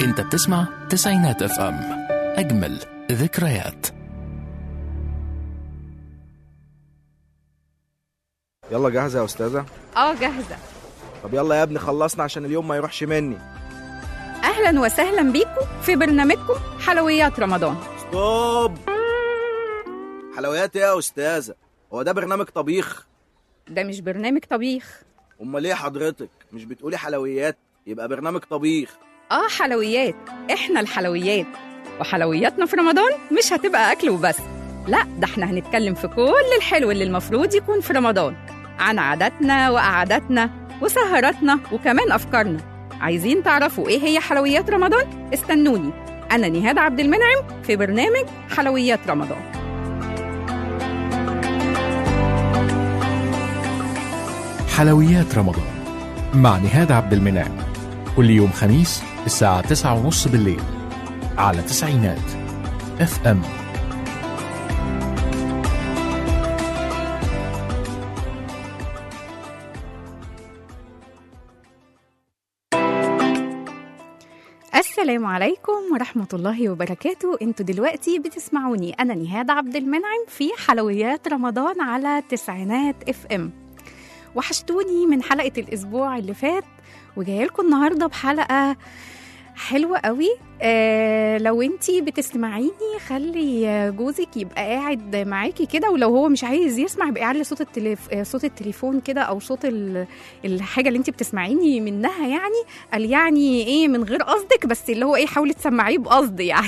انت بتسمع تسعينات اف ام اجمل ذكريات يلا جاهزة يا أستاذة؟ اه جاهزة طب يلا يا ابني خلصنا عشان اليوم ما يروحش مني اهلا وسهلا بيكم في برنامجكم حلويات رمضان ستوب حلويات ايه يا أستاذة؟ هو ده برنامج طبيخ؟ ده مش برنامج طبيخ أمال ايه حضرتك؟ مش بتقولي حلويات يبقى برنامج طبيخ اه حلويات احنا الحلويات وحلوياتنا في رمضان مش هتبقى اكل وبس لا ده احنا هنتكلم في كل الحلو اللي المفروض يكون في رمضان عن عاداتنا وقعداتنا وسهراتنا وكمان افكارنا عايزين تعرفوا ايه هي حلويات رمضان استنوني انا نهاد عبد المنعم في برنامج حلويات رمضان حلويات رمضان مع نهاد عبد المنعم كل يوم خميس الساعة تسعة ونص بالليل على تسعينات اف ام السلام عليكم ورحمة الله وبركاته انتوا دلوقتي بتسمعوني أنا نهاد عبد المنعم في حلويات رمضان على تسعينات اف ام وحشتوني من حلقة الأسبوع اللي فات وجايه لكم النهاردة بحلقة حلوة قوي آه لو انتي بتسمعيني خلي جوزك يبقى قاعد معاكي كده ولو هو مش عايز يسمع يبقى يعلي صوت التليف... آه، صوت التليفون كده او صوت ال... الحاجه اللي انتي بتسمعيني منها يعني قال يعني ايه من غير قصدك بس اللي هو ايه حاولي تسمعيه بقصد يعني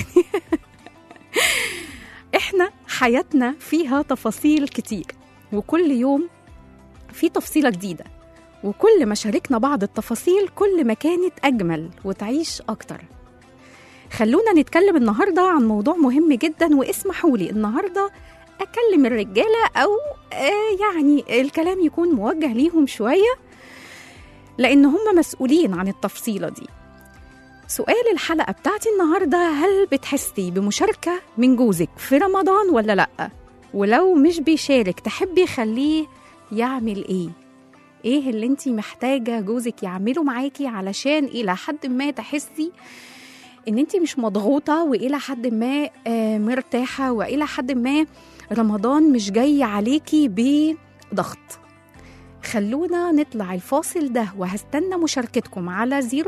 احنا حياتنا فيها تفاصيل كتير وكل يوم في تفصيله جديده وكل ما شاركنا بعض التفاصيل كل ما كانت أجمل وتعيش أكتر خلونا نتكلم النهاردة عن موضوع مهم جدا واسمحوا لي النهاردة أكلم الرجالة أو آه يعني الكلام يكون موجه ليهم شوية لأن هم مسؤولين عن التفصيلة دي سؤال الحلقة بتاعتي النهاردة هل بتحسي بمشاركة من جوزك في رمضان ولا لأ؟ ولو مش بيشارك تحبي خليه يعمل ايه؟ ايه اللي انت محتاجه جوزك يعمله معاكي علشان الى حد ما تحسي ان انت مش مضغوطه والى حد ما آه، مرتاحه والى حد ما رمضان مش جاي عليكي بضغط خلونا نطلع الفاصل ده وهستنى مشاركتكم على 004278994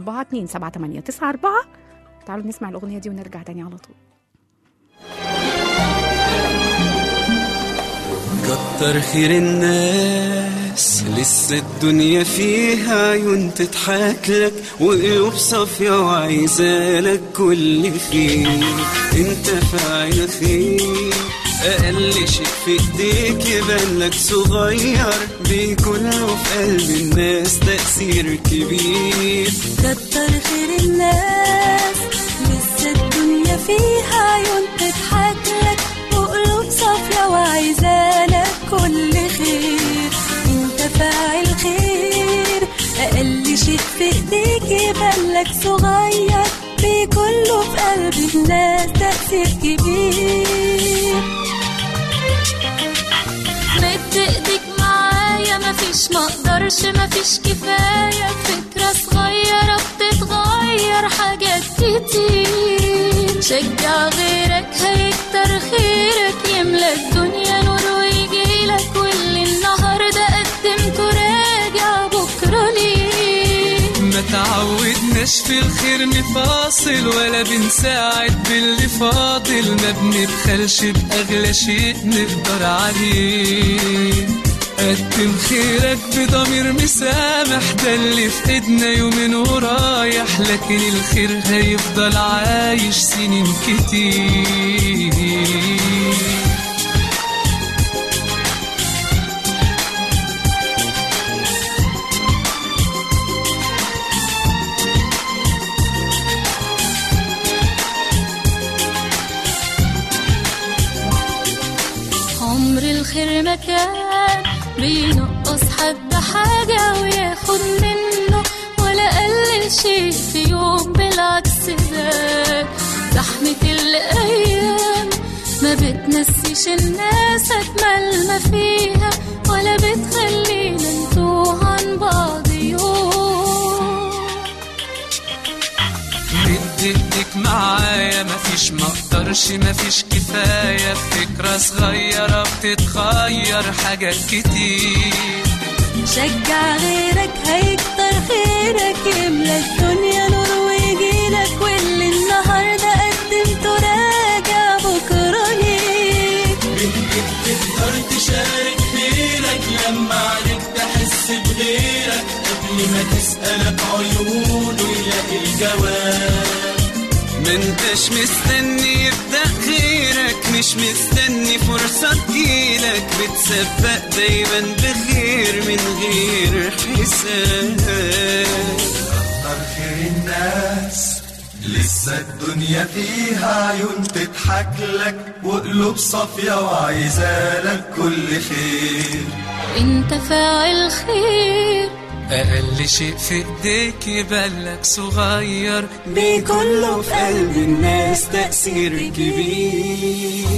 تعالوا نسمع الأغنية دي ونرجع تاني على طول كتر خير الناس لسه الدنيا فيها عيون تضحك لك وقلوب صافية وعايزالك كل خير انت فاعل خير أقل شيء في ايديك يبان لك صغير بيكون له في قلب الناس تأثير كبير كتر خير الناس لسه الدنيا فيها عيون تضحك لك وقلوب صافية وعايزالك كل خير انت فاعل خير اقل شيء في ايديك يبان لك صغير بيكون له في قلب الناس تأثير كبير مد ايديك معايا مفيش مقدرش مفيش كفاية فكرة صغيرة بتتغير حاجات كتير شجع غيرك هيكتر خيرك يملى الدنيا نور ويجيلك واللي النهاردة قدمته راجع بكرة ليه ما تعودناش في الخير نفاصل ولا بنساعد باللي فاضل ما بنبخلش بأغلى شيء نقدر عليه قدم خيرك بضمير مسامح ده اللي في ايدنا يومين ورايح لكن الخير هيفضل عايش سنين كتير عمر الخير ما كان بينقص حد حاجة وياخد منه ولا قلل شيء في يوم بالعكس ده زحمة الأيام ما بتنسيش الناس أجمل ما فيها ولا بتخلينا نتوه عن بعض يوم مقدرش مفيش كفاية فكرة صغيرة بتتغير حاجات كتير شجع غيرك هيكتر خيرك يملى الدنيا نور ويجيلك واللي النهارده قدمته راجع بكره ليك تقدر تشارك خيرك لما عليك تحس بغيرك قبل ما تسألك عيونه يلاقي الجواب منتش مستني يبدأ غيرك مش مستني فرصة تجيلك بتسبق دايما بخير من غير حساب كتر خير الناس لسه الدنيا فيها عيون تضحك لك وقلوب صافية وعايزالك كل خير انت فاعل خير أقل شيء في إيديك يبلك صغير بيكون له في قلب الناس تأثير كبير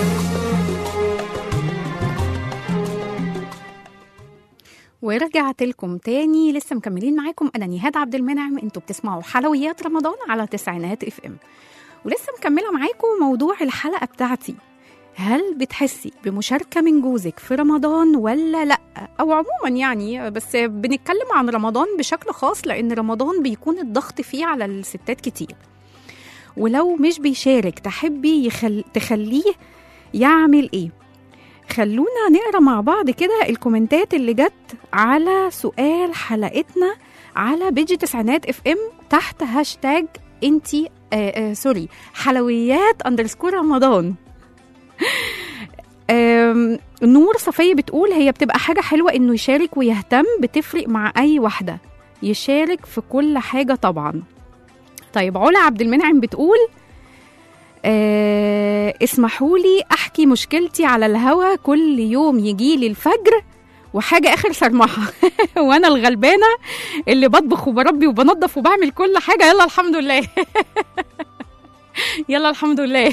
ورجعت لكم تاني لسه مكملين معاكم انا نهاد عبد المنعم انتوا بتسمعوا حلويات رمضان على تسعينات اف ام ولسه مكمله معاكم موضوع الحلقه بتاعتي هل بتحسي بمشاركه من جوزك في رمضان ولا لا او عموما يعني بس بنتكلم عن رمضان بشكل خاص لان رمضان بيكون الضغط فيه على الستات كتير ولو مش بيشارك تحبي يخل... تخليه يعمل ايه خلونا نقرا مع بعض كده الكومنتات اللي جت على سؤال حلقتنا على بيج تسعينات اف ام تحت هاشتاج انتي آه آه سوري حلويات اندرسكور رمضان آم، نور صفية بتقول هي بتبقى حاجة حلوة انه يشارك ويهتم بتفرق مع اي واحدة يشارك في كل حاجة طبعا طيب علا عبد المنعم بتقول آه اسمحوا لي احكي مشكلتي على الهوا كل يوم يجي لي الفجر وحاجه اخر شرمحه وانا الغلبانه اللي بطبخ وبربي وبنظف وبعمل كل حاجه يلا الحمد لله يلا الحمد لله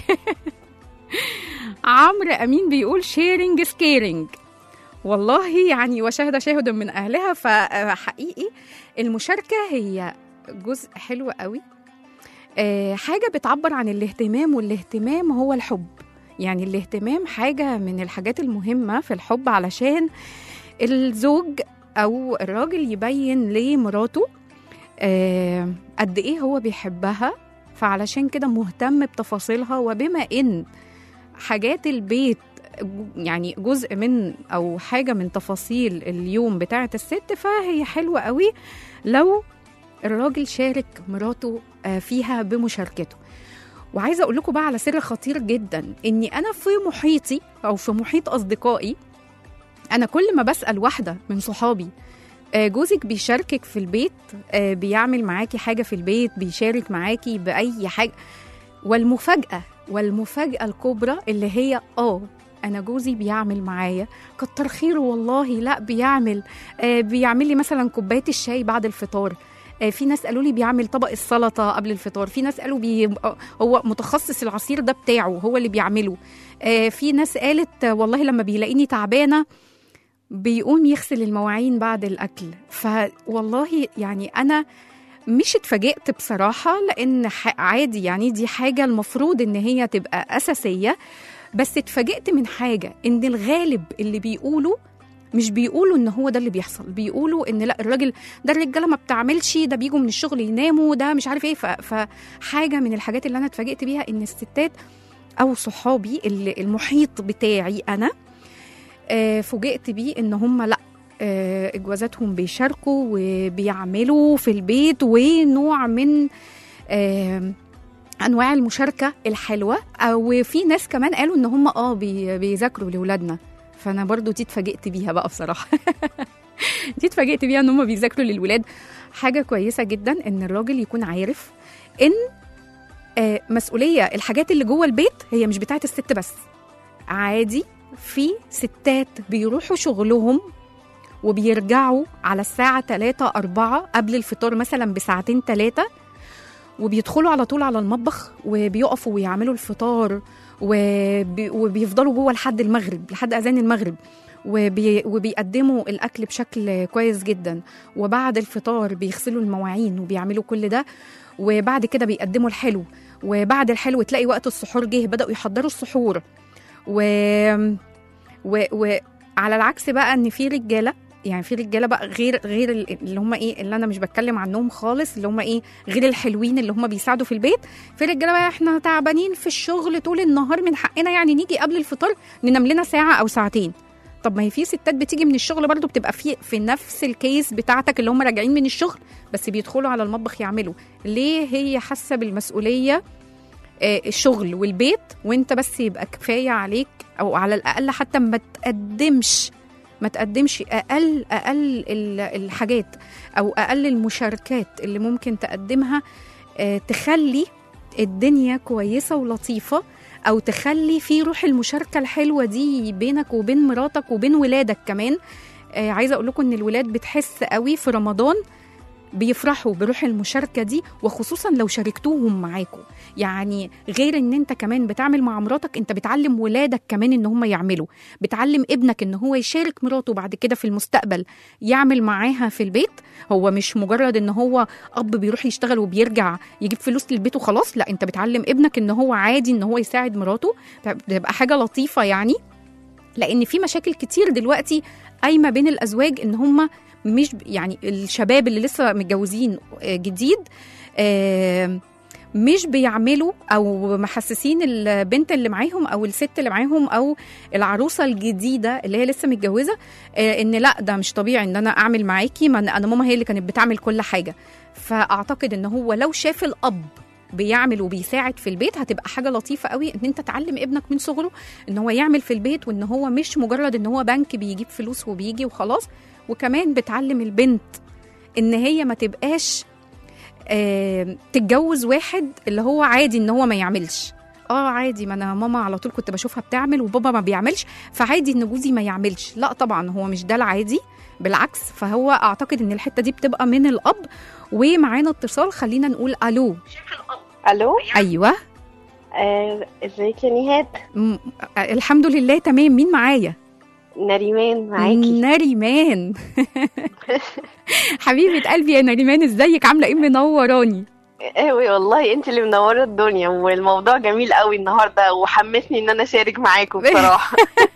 عمرو امين بيقول شيرنج سكيرنج والله يعني وشاهد شاهد من اهلها فحقيقي المشاركه هي جزء حلو قوي آه، حاجه بتعبر عن الاهتمام والاهتمام هو الحب يعني الاهتمام حاجه من الحاجات المهمه في الحب علشان الزوج او الراجل يبين لمراته آه، قد ايه هو بيحبها فعلشان كده مهتم بتفاصيلها وبما ان حاجات البيت يعني جزء من او حاجه من تفاصيل اليوم بتاعه الست فهي حلوه قوي لو الراجل شارك مراته آه، فيها بمشاركته وعايزه اقول لكم بقى على سر خطير جدا اني انا في محيطي او في محيط اصدقائي انا كل ما بسال واحده من صحابي آه، جوزك بيشاركك في البيت آه، بيعمل معاكي حاجه في البيت بيشارك معاكي باي حاجه والمفاجاه والمفاجاه الكبرى اللي هي اه انا جوزي بيعمل معايا كتر خيره والله لا بيعمل آه بيعمل لي مثلا كوبايه الشاي بعد الفطار آه، في ناس قالوا لي بيعمل طبق السلطه قبل الفطار في ناس قالوا بي... آه، هو متخصص العصير ده بتاعه هو اللي بيعمله آه، في ناس قالت آه، والله لما بيلاقيني تعبانه بيقوم يغسل المواعين بعد الاكل فوالله يعني انا مش اتفاجئت بصراحه لان ح- عادي يعني دي حاجه المفروض ان هي تبقى اساسيه بس اتفاجئت من حاجه ان الغالب اللي بيقولوا مش بيقولوا ان هو ده اللي بيحصل بيقولوا ان لا الراجل ده الرجاله ما بتعملش ده بيجوا من الشغل يناموا ده مش عارف ايه ف- فحاجه من الحاجات اللي انا اتفاجئت بيها ان الستات او صحابي اللي- المحيط بتاعي انا آه، فوجئت بيه ان هم لا آه، جوازاتهم بيشاركوا وبيعملوا في البيت ونوع من آه، انواع المشاركه الحلوه او في ناس كمان قالوا ان هم اه بي- بيذاكروا لاولادنا فانا برضو دي اتفاجئت بيها بقى بصراحه دي اتفاجئت بيها ان هم بيذاكروا للولاد حاجه كويسه جدا ان الراجل يكون عارف ان آه، مسؤوليه الحاجات اللي جوه البيت هي مش بتاعت الست بس عادي في ستات بيروحوا شغلهم وبيرجعوا على الساعة 3 4 قبل الفطار مثلا بساعتين ثلاثة وبيدخلوا على طول على المطبخ وبيقفوا ويعملوا الفطار وبي وبيفضلوا جوه لحد المغرب لحد أذان المغرب وبي وبيقدموا الأكل بشكل كويس جدا وبعد الفطار بيغسلوا المواعين وبيعملوا كل ده وبعد كده بيقدموا الحلو وبعد الحلو تلاقي وقت السحور جه بداوا يحضروا السحور و... و... وعلى العكس بقى ان في رجاله يعني في رجاله بقى غير غير ال- اللي هم ايه اللي انا مش بتكلم عنهم خالص اللي هم ايه غير الحلوين اللي هم بيساعدوا في البيت في رجاله بقى احنا تعبانين في الشغل طول النهار من حقنا يعني نيجي قبل الفطار ننام لنا ساعه او ساعتين طب ما هي في ستات بتيجي من الشغل برضو بتبقى في في نفس الكيس بتاعتك اللي هم راجعين من الشغل بس بيدخلوا على المطبخ يعملوا ليه هي حاسه بالمسؤوليه آه، الشغل والبيت وانت بس يبقى كفايه عليك او على الاقل حتى ما تقدمش ما تقدمش اقل اقل ال- الحاجات او اقل المشاركات اللي ممكن تقدمها آه، تخلي الدنيا كويسه ولطيفه او تخلي في روح المشاركه الحلوه دي بينك وبين مراتك وبين ولادك كمان آه، عايزه اقول لكم ان الولاد بتحس قوي في رمضان بيفرحوا بروح المشاركة دي وخصوصا لو شاركتوهم معاكم يعني غير ان انت كمان بتعمل مع مراتك انت بتعلم ولادك كمان ان هم يعملوا بتعلم ابنك ان هو يشارك مراته بعد كده في المستقبل يعمل معاها في البيت هو مش مجرد ان هو اب بيروح يشتغل وبيرجع يجيب فلوس للبيت وخلاص لا انت بتعلم ابنك ان هو عادي ان هو يساعد مراته بتبقى حاجة لطيفة يعني لان في مشاكل كتير دلوقتي قايمه بين الازواج ان هم مش ب- يعني الشباب اللي لسه متجوزين آه، جديد آه، مش بيعملوا او محسسين البنت اللي معاهم او الست اللي معاهم او العروسه الجديده اللي هي لسه متجوزه آه، ان لا ده مش طبيعي ان انا اعمل معاكي ما انا أنا ماما هي اللي كانت بتعمل كل حاجه فاعتقد ان هو لو شاف الاب بيعمل وبيساعد في البيت هتبقى حاجه لطيفه قوي ان انت تعلم ابنك من صغره ان هو يعمل في البيت وان هو مش مجرد ان هو بنك بيجيب فلوس وبيجي وخلاص وكمان بتعلم البنت ان هي ما تبقاش آه تتجوز واحد اللي هو عادي ان هو ما يعملش اه عادي ما انا ماما على طول كنت بشوفها بتعمل وبابا ما بيعملش فعادي ان جوزي ما يعملش لا طبعا هو مش ده العادي بالعكس فهو اعتقد ان الحته دي بتبقى من الاب ومعانا اتصال خلينا نقول الو الو ايوه آه، ازيك يا نهاد م- آه، الحمد لله تمام مين معايا نريمان معاكي نريمان حبيبه قلبي يا نريمان ازيك عامله ايه منوراني قوي والله انت اللي منوره الدنيا والموضوع جميل قوي النهارده وحمسني ان انا اشارك معاكم بصراحه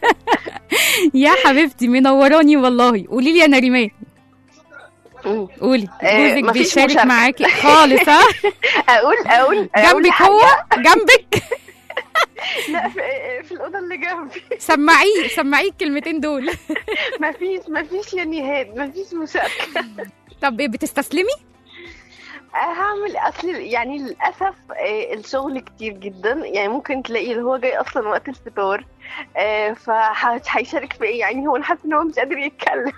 يا حبيبتي منوراني والله قولي لي يا نريمان مم. قولي آه، جوزك مفيش بيشارك مشاركة. معاكي خالص ها اقول اقول أقول جنبك حاجة؟ هو جنبك لا في, في الاوضه اللي جنبي سمعيه سمعيه الكلمتين دول مفيش مفيش يا نهاد مفيش مشاركه طب إيه، بتستسلمي هعمل اصل يعني للاسف آه، الشغل كتير جدا يعني ممكن تلاقي اللي هو جاي اصلا وقت الفطار فهيشارك في ايه يعني هو انا حاسه ان هو مش قادر يتكلم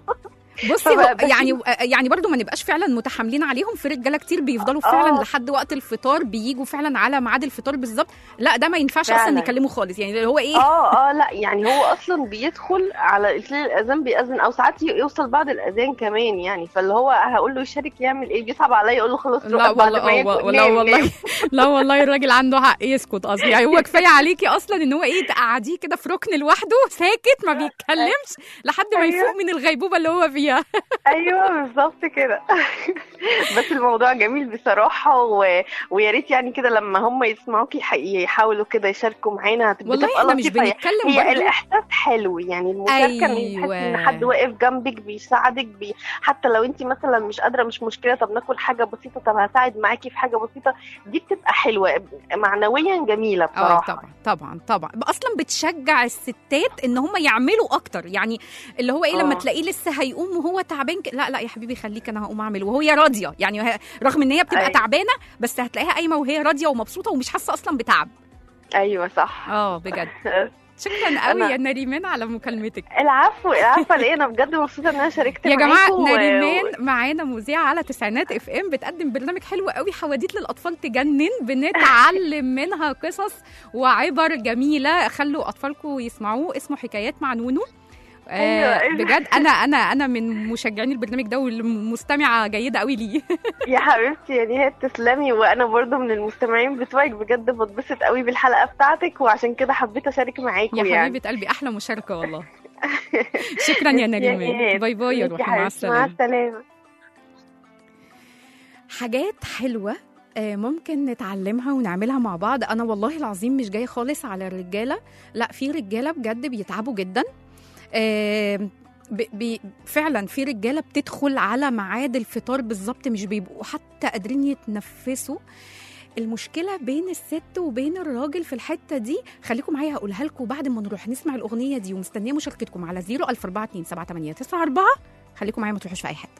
بصي هو فبقى- يعني يعني برضو ما نبقاش فعلا متحاملين عليهم في رجاله كتير بيفضلوا فعلا آه. لحد وقت الفطار بيجوا فعلا على ميعاد الفطار بالظبط لا ده ما ينفعش اصلا فعلا. يكلموا خالص يعني اللي هو ايه اه اه لا يعني هو اصلا بيدخل على تلاقي الاذان بيأذن او ساعات يوصل بعد الاذان كمان يعني فاللي هو هقول له يشارك يعمل ايه بيصعب عليا اقول له خلاص لا روح بعد والله ما آه، ياكل لا نام، والله نام. لا والله الراجل عنده حق يسكت اصلا يعني هو كفايه عليكي اصلا ان هو ايه تقعديه كده في ركن لوحده ساكت ما بيتكلمش لحد ما أيوة. يفوق من الغيبوبه اللي هو فيها ايوه بالظبط كده بس الموضوع جميل بصراحه و... ويا ريت يعني كده لما هم يسمعوكي يح- يحاولوا كده يشاركوا معانا هتبقى والله تبقى احنا مش لطيفة. بنتكلم هي برضو الاحساس حلو يعني المشاركه ان أيوة. تحسي ان حد واقف جنبك بيساعدك بي... حتى لو انت مثلا مش قادره مش مشكله طب ناكل حاجه بسيطه طب هساعد معاكي في حاجه بسيطه دي بتبقى حلوه معنويا جميله اه بصراحه طبعا طبعا طبعا اصلا بتشجع الستات ان هم يعملوا اكتر يعني اللي هو ايه لما آه. تلاقيه لسه هيقوم وهو تعبان ك... لا لا يا حبيبي خليك انا هقوم اعمل وهي راضيه يعني وهي- رغم ان هي بتبقى أيوة. تعبانه بس هتلاقيها قايمه وهي راضيه ومبسوطه ومش حاسه اصلا بتعب ايوه صح اه بجد شكرا قوي أنا- يا نريمان على مكالمتك العفو العفو ليه انا بجد مبسوطه ان انا شاركت يا جماعه معاكم و- نريمان معانا مذيعه على تسعينات اف ام بتقدم برنامج حلو قوي حواديت للاطفال تجنن بنتعلم منها قصص وعبر جميله خلوا اطفالكم يسمعوه اسمه حكايات مع نونو أيوة، آه أيوة. بجد انا انا انا من مشجعين البرنامج ده والمستمعه جيده قوي ليه يا حبيبتي يا نهاد تسلمي وانا برضو من المستمعين بتوعك بجد بتبسط قوي بالحلقه بتاعتك وعشان كده حبيت اشارك معاكم يا يعني حبيبه قلبي احلى مشاركه والله شكرا يا نريمان نهاد. باي باي يا ميرسي روحي مع حبيبتي، مع السلامه السلامه حاجات حلوة آه، ممكن نتعلمها ونعملها مع بعض انا والله العظيم مش جايه خالص على الرجاله لا في رجاله بجد بيتعبوا جدا آه، ب- بي فعلا في رجاله بتدخل على ميعاد الفطار بالظبط مش بيبقوا حتى قادرين يتنفسوا المشكله بين الست وبين الراجل في الحته دي خليكم معايا هقولها لكم بعد ما نروح نسمع الاغنيه دي ومستنيه مشاركتكم على 0042789 خليكم معايا ما تروحوش في اي حته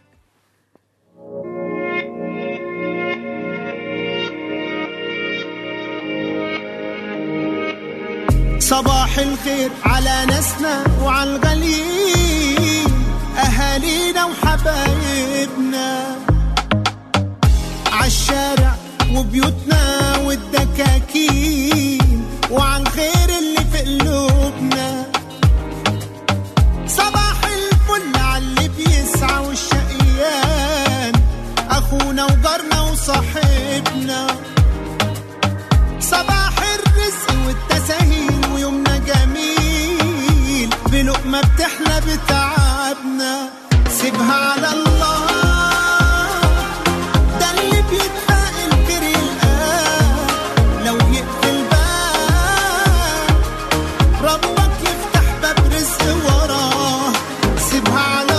صباح الخير على ناسنا وعلى الغاليين أهالينا وحبايبنا عالشارع وبيوتنا والدكاكين وعلى الخير اللي في قلوبنا صباح الفل على اللي بيسعى والشقيان أخونا وجارنا وصاحبنا صباح الرزق والتساهيل ويومنا جميل بلقمة بتحلى بتعبنا سيبها على الله ده اللي بيتفائل خير يلقاه لو يقفل باب ربك يفتح باب رزق وراه سيبها على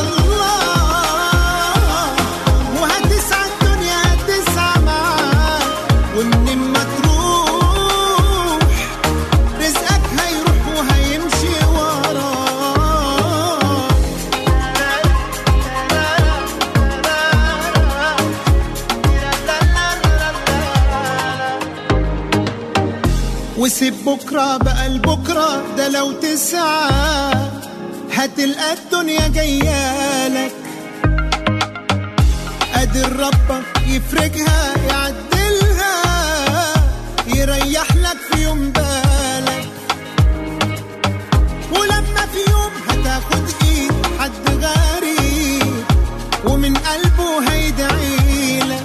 الله وهتسعى الدنيا هتسعى معاك ومن ما تروح رزقك هيروح وهيمشي وراه وسيب بكرة بقى لبكرة ده لو تسعى هتلقى الدنيا جايالك قادر ربك يفرجها يعدلها يريح لك في يوم بالك ولما في يوم هتاخد ايد حد غريب ومن قلبه هيدعيلك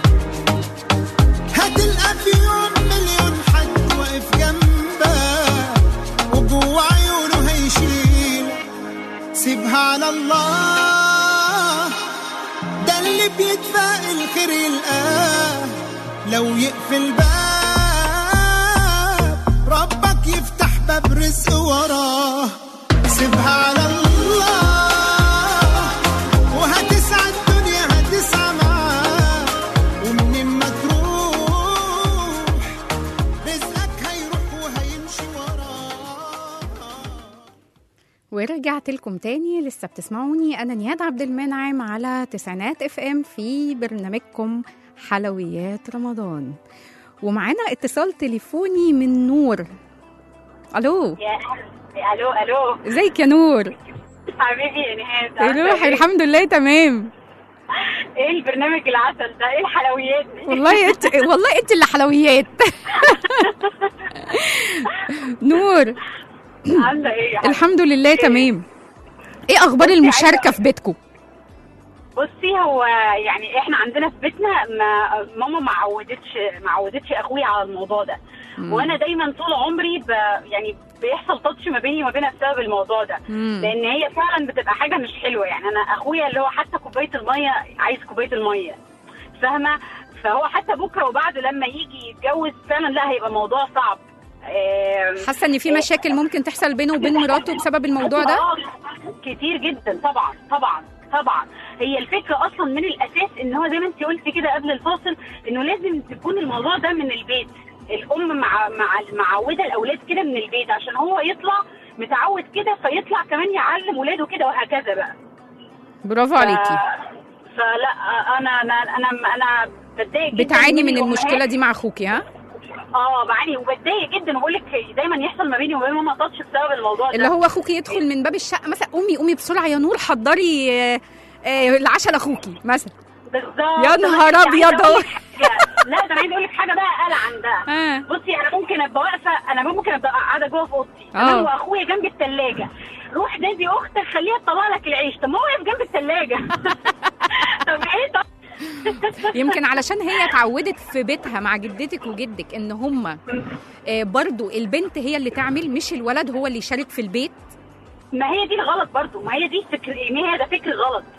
هتلقى في يوم مليون حد واقف جنبك وجوه عيونه هيشيلك سيبها على الله ده اللي بيتفائل خير يلقاه لو يقفل باب ربك يفتح باب رزق وراه سيبها على الله وهتسعى الدنيا هتسعى معاه ومن ما تروح رزقك هيروح وهيمشي وراه ورجعت لكم تاني لسه بتسمعوني انا نياد عبد المنعم على تسعينات اف ام في برنامجكم حلويات رمضان ومعانا اتصال تليفوني من نور الو يا الو الو ازيك يا نور حبيبي يا نهاد عاملة روحي إيه؟ الحمد لله تمام ايه البرنامج العسل ده ايه الحلويات دي والله انت والله انت اللي حلويات نور عامله ايه يا حبيبي؟ الحمد لله تمام ايه اخبار المشاركه في بيتكم بصي هو يعني احنا عندنا في بيتنا ما ماما ما عودتش ما عودتش اخويا على الموضوع ده مم. وانا دايما طول عمري ب يعني بيحصل تاتش ما بيني وما بينها بسبب الموضوع ده مم. لان هي فعلا بتبقى حاجه مش حلوه يعني انا اخويا اللي هو حتى كوبايه الميه عايز كوبايه الميه فاهمه فهو حتى بكره وبعده لما يجي يتجوز فعلا لا هيبقى موضوع صعب آم، حاسه ان في مشاكل ممكن تحصل بينه وبين مراته بسبب الموضوع ده آه، كتير جدا طبعا طبعا طبعا هي الفكره اصلا من الاساس ان هو زي ما انت قلتي كده قبل الفاصل انه لازم تكون الموضوع ده من البيت الام مع مع معوده الاولاد كده من البيت عشان هو يطلع متعود كده فيطلع كمان يعلم ولاده كده وهكذا بقى برافو عليكي ف- فلا انا انا انا انا بتضايق جدا بتعاني من الأمهات. المشكله دي مع اخوكي ها اه بعاني وبتضايق جدا وبقول لك دايما يحصل ما بيني وبين ماما تاتش بسبب الموضوع ده اللي هو اخوكي يدخل من باب الشقه مثلا قومي قومي بسرعه يا نور حضري آه، آه، العشاء لاخوكي مثلا بالظبط يا نهار أنا عايزة أبيض. أقول لك حاجة. لا ده انا عايزه اقول لك حاجه بقى قال عن ده آه. بصي انا ممكن ابقى واقفه انا ممكن ابقى قاعده جوه في اوضتي آه. تمام واخويا جنب الثلاجه روح نادي اختك خليها تطلع لك العيش طب ما هو واقف جنب الثلاجه طب ايه طب يمكن علشان هي اتعودت في بيتها مع جدتك وجدك ان هما آه، برضو البنت هي اللي تعمل مش الولد هو اللي يشارك في البيت ما هي دي الغلط برضو ما هي دي فكر ما هي ده فكر غلط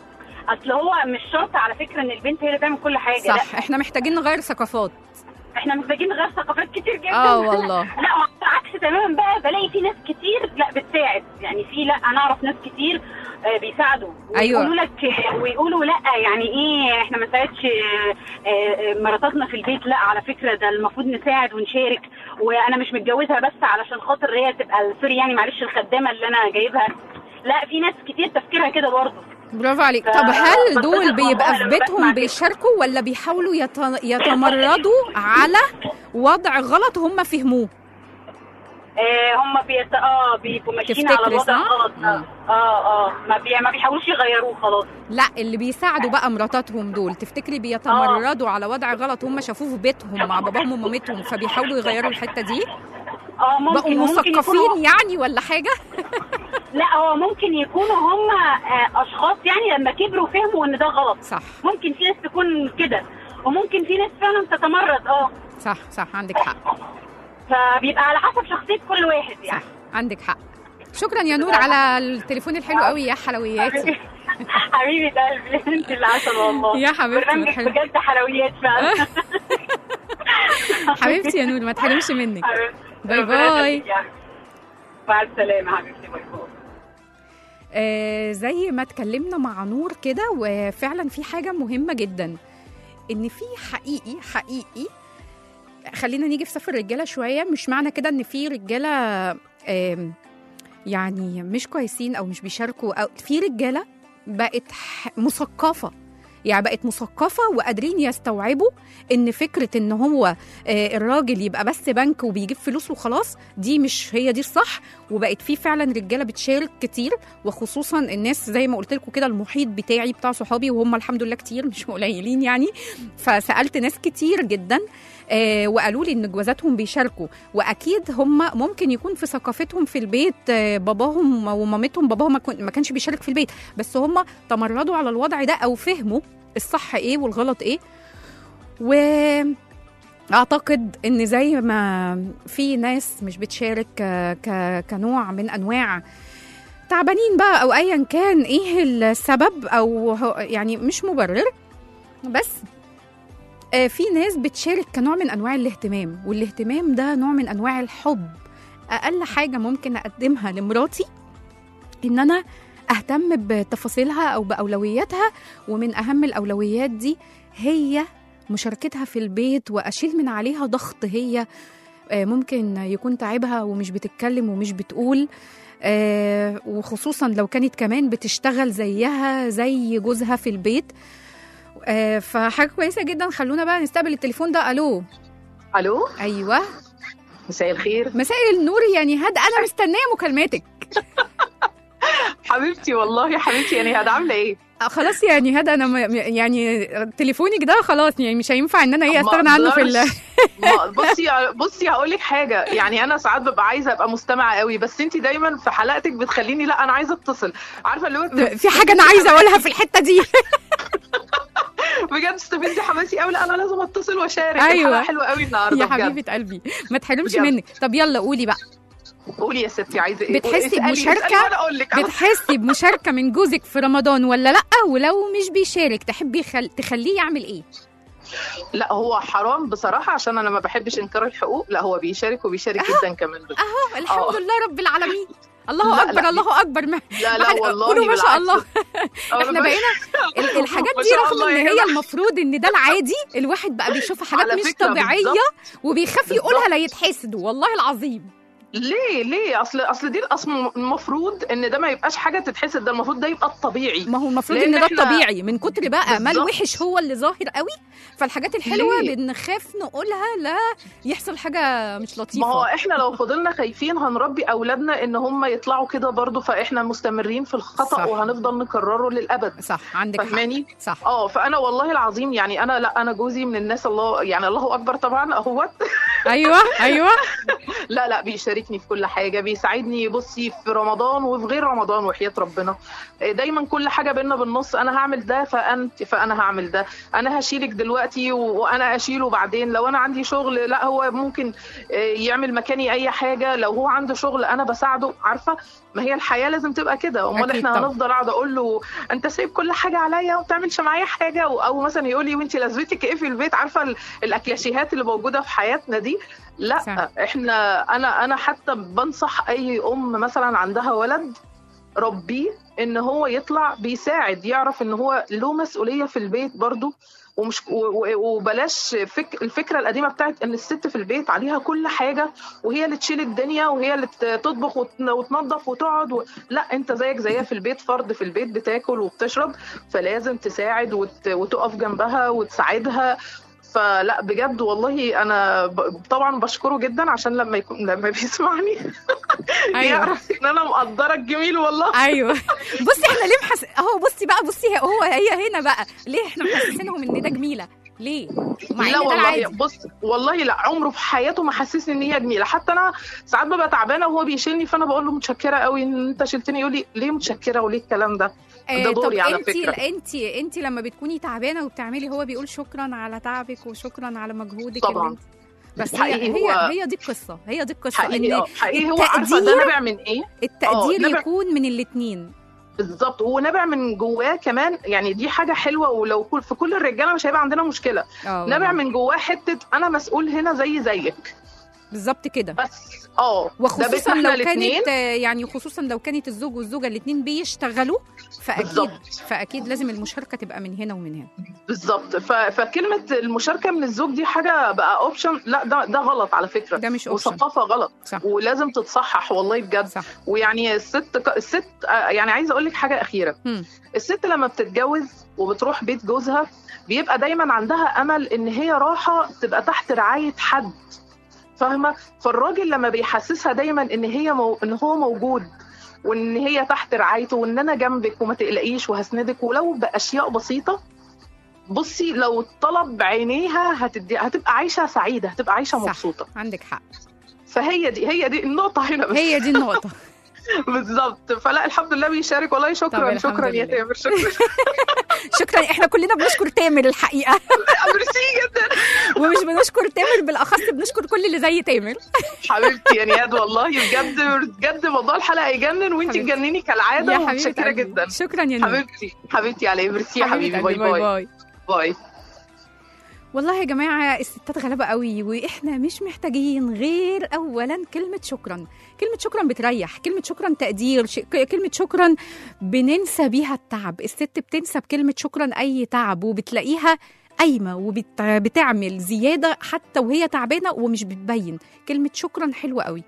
اصل هو مش شرط على فكره ان البنت هي اللي تعمل كل حاجه صح لا احنا محتاجين نغير ثقافات احنا محتاجين نغير ثقافات كتير جدا اه والله. لا بالعكس تماما بقى بلاقي في ناس كتير لا بتساعد يعني في لا انا اعرف ناس كتير آه، بيساعدوا أيوة. ويقولوا لك ويقولوا لا يعني ايه احنا ما نساعدش آه، آه، مراتاتنا في البيت لا على فكره ده المفروض نساعد ونشارك وانا مش متجوزها بس علشان خاطر هي تبقى سوري يعني معلش الخدامه اللي انا جايبها لا في ناس كتير تفكيرها كده برضه برافو عليك ف- طب هل بس دول أنا بيبقى في لما بسمع بيتهم كده. بيشاركوا ولا بيحاولوا يت- يتمردوا على وضع غلط هم فهموه آه هم بيت... اه بيبقوا ماشيين على تفتكري الوضع صح؟ الغلط ده. اه اه ما, بي... ما بيحاولوش يغيروه خلاص لا اللي بيساعدوا بقى مراتاتهم دول تفتكري بيتمردوا على وضع غلط هم شافوه في بيتهم مع باباهم ومامتهم فبيحاولوا يغيروا الحته دي اه ممكن بقوا وممكن مثقفين يكونوا- يعني ولا حاجه لا هو ممكن يكونوا هم آه، اشخاص يعني لما كبروا فهموا ان ده غلط صح ممكن في ناس تكون كده وممكن في ناس فعلا تتمرد اه صح صح عندك حق فبيبقى على حسب شخصيه كل واحد يعني عندك حق شكرا يا نور على التليفون الحلو قوي يا حلوياتي حبيبه قلبي انت اللي عسل والله يا حبيبتي، برنامجك بتحب- بجد حلويات فعلا حبيبتي يا نور ما تحرمش منك باي ربنا باي يخليك يا حبيبتي. مع السلامه حبيبتي باي باي آه زي ما اتكلمنا مع نور كده وفعلا في حاجة مهمة جدا ان في حقيقي حقيقي خلينا نيجي في سفر الرجالة شوية مش معنى كده ان في رجالة آم، يعني مش كويسين او مش بيشاركوا او في رجالة بقت ح- مثقفة يعني بقت مثقفة وقادرين يستوعبوا ان فكرة ان هو آه، الراجل يبقى بس بنك وبيجيب فلوس وخلاص دي مش هي دي الصح وبقت في فعلا رجاله بتشارك كتير وخصوصا الناس زي ما قلت لكم كده المحيط بتاعي بتاع صحابي وهم الحمد لله كتير مش قليلين يعني فسالت ناس كتير جدا آه وقالوا لي ان جوازاتهم بيشاركوا واكيد هم ممكن يكون في ثقافتهم في البيت آه باباهم ومامتهم باباهم ما كن- ما كانش بيشارك في البيت بس هم تمردوا على الوضع ده او فهموا الصح ايه والغلط ايه و اعتقد ان زي ما في ناس مش بتشارك ك- ك- كنوع من انواع تعبانين بقى او ايا كان ايه السبب او هو- يعني مش مبرر بس آه، في ناس بتشارك كنوع من انواع الاهتمام والاهتمام ده نوع من انواع الحب اقل حاجه ممكن اقدمها لمراتي ان انا اهتم بتفاصيلها او باولوياتها ومن اهم الاولويات دي هي مشاركتها في البيت واشيل من عليها ضغط هي آه، ممكن يكون تعبها ومش بتتكلم ومش بتقول آه، وخصوصا لو كانت كمان بتشتغل زيها زي جوزها في البيت آه، فحاجه كويسه جدا خلونا بقى نستقبل التليفون ده الو الو ايوه مساء الخير مساء النور يعني هاد انا مستنيه مكالماتك حبيبتي والله حبيبتي يعني هاد عامله ايه آه، خلاص يعني هذا انا م- يعني تليفونك ده خلاص يعني مش هينفع ان انا ايه استغنى عنه في ال... ما- بصي بصي هقول لك حاجه يعني انا ساعات ببقى عايزه ابقى مستمعه قوي بس انت دايما في حلقتك بتخليني لا انا عايزه اتصل عارفه اللي هو في حاجه انا عايزه اقولها في الحته دي بجد استفزي حماسي قوي لا انا لازم اتصل واشارك أيوة. الحلقه حلوه قوي النهارده يا بجد. حبيبه قلبي ما تحرمش بجد. منك طب يلا قولي بقى قولي يا ستي عايزه ايه بتحسي اسألي- اسألي وأنا بمشاركه اقول لك بتحسي بمشاركه من جوزك في رمضان ولا لا ولو مش بيشارك تحبي خل... تخليه يعمل ايه لا هو حرام بصراحه عشان انا ما بحبش انكار الحقوق لا هو بيشارك وبيشارك جدا كمان اهو الحمد آه. لله رب العالمين الله لا، اكبر لا. الله اكبر ما لا ما لا حد- والله قولوا ما شاء بالعكس. الله أنا احنا ب- بقينا ال- الحاجات ما دي شاء رغم الله ان يا هي جماعة. المفروض ان ده العادي الواحد بقى بيشوفها حاجات على مش فكرة طبيعيه بالظبط. وبيخاف يقولها لا يتحسدوا والله العظيم ليه ليه اصل اصل دي الاصل المفروض ان ده ما يبقاش حاجه تتحسد ده المفروض ده يبقى الطبيعي ما هو المفروض لأن ان ده إحنا- الطبيعي من كتر بقى ما بالظبط. الوحش هو اللي ظاهر قوي فالحاجات الحلوه ليه؟ بنخاف نقولها لا يحصل حاجه مش لطيفه ما هو احنا لو فضلنا خايفين هنربي اولادنا ان هم يطلعوا كده برضو فاحنا مستمرين في الخطا صح. وهنفضل نكرره للابد صح عندك حق. فاهماني صح اه فانا والله العظيم يعني انا لا انا جوزي من الناس الله يعني الله اكبر طبعا اهوت ايوه ايوه لا لا بيشاركني في كل حاجه بيساعدني بصي في رمضان وفي غير رمضان وحياه ربنا دايما كل حاجه بينا بالنص انا هعمل ده فانت فانا هعمل ده انا هشيلك دلوقتي و- وانا اشيله بعدين لو انا عندي شغل لا هو ممكن آه، يعمل مكاني اي حاجه لو هو عنده شغل انا بساعده عارفه ما هي الحياه لازم تبقى كده امال أكيد احنا طبعا. هنفضل قاعده اقول له انت سايب كل حاجه عليا وما بتعملش معايا حاجه او أو مثلا يقول لي وانت لازمتك ايه في البيت عارفه ال- الاكلاشيهات اللي موجوده في حياتنا دي لا صح. احنا انا انا حتى بنصح اي ام مثلا عندها ولد ربيه ان هو يطلع بيساعد يعرف ان هو له مسؤوليه في البيت برضه ومش و- و- وبلاش فك الفكره القديمه بتاعت ان الست في البيت عليها كل حاجه وهي اللي تشيل الدنيا وهي اللي ت- تطبخ وت- وتنظف وتقعد و... لا انت زيك زيها في البيت فرد في البيت بتاكل وبتشرب فلازم تساعد وت... وتقف جنبها وتساعدها فلا بجد والله انا ب... طبعا بشكره جدا عشان لما يكون لما بيسمعني أيوة. يعرف ان انا مقدره الجميل والله ايوه بصي احنا ليه محس... اهو بصي بقى بصي هو هي هنا بقى ليه احنا محسسينهم ان ده جميله ليه مع ان لا ده والله العادي بص والله لا عمره في حياته ما حسسني ان هي جميله حتى انا ساعات ببقى تعبانه وهو بيشيلني فانا بقول له متشكره قوي ان انت شلتني يقول لي ليه متشكره وليه الكلام ده آه، ده دوري طب على انت فكره انت انت لما بتكوني تعبانه وبتعملي هو بيقول شكرا على تعبك وشكرا على مجهودك طبعاً. اللي انت- بس هي حقيقي هي هو- هي دي القصه هي دي القصه حقيقي ان اه حقيقي هو عارفه ده التقدير نابع من ايه التقدير آه، نابع- يكون من الاثنين بالظبط هو نابع من جواه كمان يعني دي حاجه حلوه ولو كل في كل الرجاله مش هيبقى عندنا مشكله اه نابع من جواه حته انا مسؤول هنا زي زيك بالظبط كده بس اه ده وخصوصا بيتنا لو احنا الاتنين. كانت آه، يعني خصوصا لو كانت الزوج والزوجه الاثنين بيشتغلوا فاكيد بالظبط. فاكيد لازم المشاركه تبقى من هنا ومن هنا بالظبط ف... فكلمه المشاركه من الزوج دي حاجه بقى اوبشن لا ده ده غلط على فكره ده مش option. وثقافه غلط صح. ولازم تتصحح والله بجد صح ويعني الست ك... الست آه، يعني عايزه اقول لك حاجه اخيره هم. الست لما بتتجوز وبتروح بيت جوزها بيبقى دايما عندها امل ان هي راحه تبقى تحت رعايه حد فاهمه فالراجل لما بيحسسها دايما ان هي مو... ان هو موجود وان هي تحت رعايته وان انا جنبك وما تقلقيش وهسندك ولو باشياء بسيطه بصي لو طلب بعينيها هتدي هتبقى عايشه سعيده هتبقى عايشه صح. مبسوطه عندك حق فهي دي هي دي النقطه هنا بس هي دي النقطه بالظبط فلا الحمد لله بيشارك والله طب شكرا الحمد شكرا يا لله. تامر شكرا شكرا احنا كلنا بنشكر تامر الحقيقه ميرسي جدا ومش بنشكر تامر بالاخص بنشكر كل اللي زي تامر حبيبتي يا نياد والله بجد بجد موضوع الحلقه يجنن وانت حبيبتي. تجنني كالعاده يا حبيبه ومتشكره قلبي. جدا شكرا يا نور حبيبتي حبيبتي علي ميرسي يا حبيبة حبيبي باي قلبي، باي باي والله يا جماعة الستات غلابة قوي وإحنا مش محتاجين غير أولا كلمة شكرا كلمة شكرا بتريح كلمة شكرا تقدير ش... كلمة شكرا بننسى بيها التعب الست بتنسى بكلمة شكرا أي تعب وبتلاقيها قايمة وبتعمل زيادة حتى وهي تعبانة ومش بتبين كلمة شكرا حلوة قوي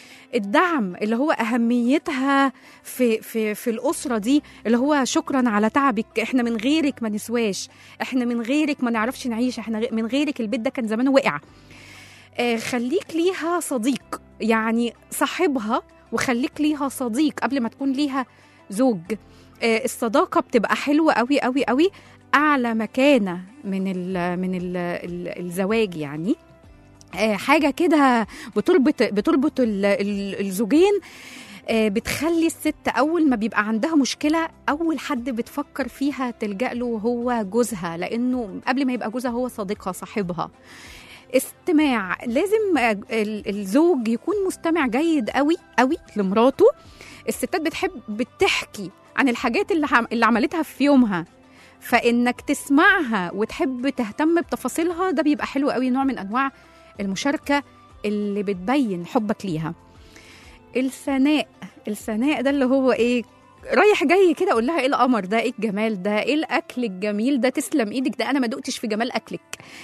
الدعم اللي هو اهميتها في في في الاسره دي اللي هو شكرا على تعبك احنا من غيرك ما نسواش احنا من غيرك ما نعرفش نعيش احنا غ- من غيرك البيت ده كان زمانه وقع آه خليك ليها صديق يعني صاحبها وخليك ليها صديق قبل ما تكون ليها زوج آه الصداقه بتبقى حلوه قوي قوي قوي اعلى مكانه من ال من ال ال الزواج يعني آه، حاجه كده بتربط بتربط ال- ال- الزوجين آه، بتخلي الست اول ما بيبقى عندها مشكله اول حد بتفكر فيها تلجا له هو جوزها لانه قبل ما يبقى جوزها هو صديقها صاحبها استماع لازم آه، ال- الزوج يكون مستمع جيد قوي قوي لمراته الستات بتحب بتحكي عن الحاجات اللي عم- اللي عملتها في يومها فانك تسمعها وتحب تهتم بتفاصيلها ده بيبقى حلو قوي نوع من انواع المشاركه اللي بتبين حبك ليها الثناء الثناء ده اللي هو ايه رايح جاي كده اقول لها ايه القمر ده ايه الجمال ده ايه الاكل الجميل ده تسلم ايدك ده انا ما دقتش في جمال اكلك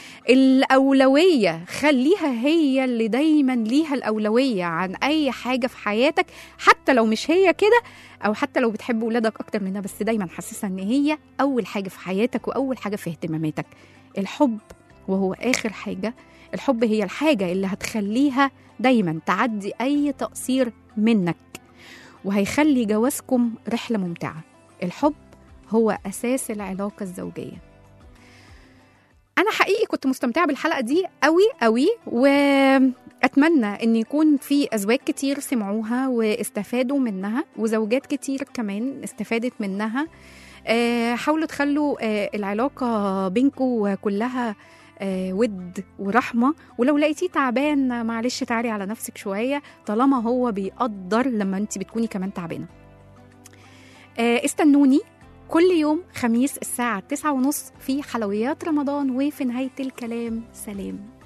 الاولويه خليها هي اللي دايما ليها الاولويه عن اي حاجه في حياتك حتى لو مش هي كده او حتى لو بتحب ولادك اكتر منها بس دايما حسسها ان هي اول حاجه في حياتك واول حاجه في اهتماماتك الحب وهو اخر حاجه الحب هي الحاجه اللي هتخليها دايما تعدي اي تقصير منك وهيخلي جوازكم رحله ممتعه الحب هو اساس العلاقه الزوجيه انا حقيقي كنت مستمتعه بالحلقه دي قوي قوي واتمنى ان يكون في ازواج كتير سمعوها واستفادوا منها وزوجات كتير كمان استفادت منها آه، حاولوا تخلوا آه، العلاقه بينكم كلها آه ود ورحمة ولو لقيتيه تعبان معلش تعالي على نفسك شوية طالما هو بيقدر لما انت بتكوني كمان تعبانة آه استنوني كل يوم خميس الساعة تسعة ونص في حلويات رمضان وفي نهاية الكلام سلام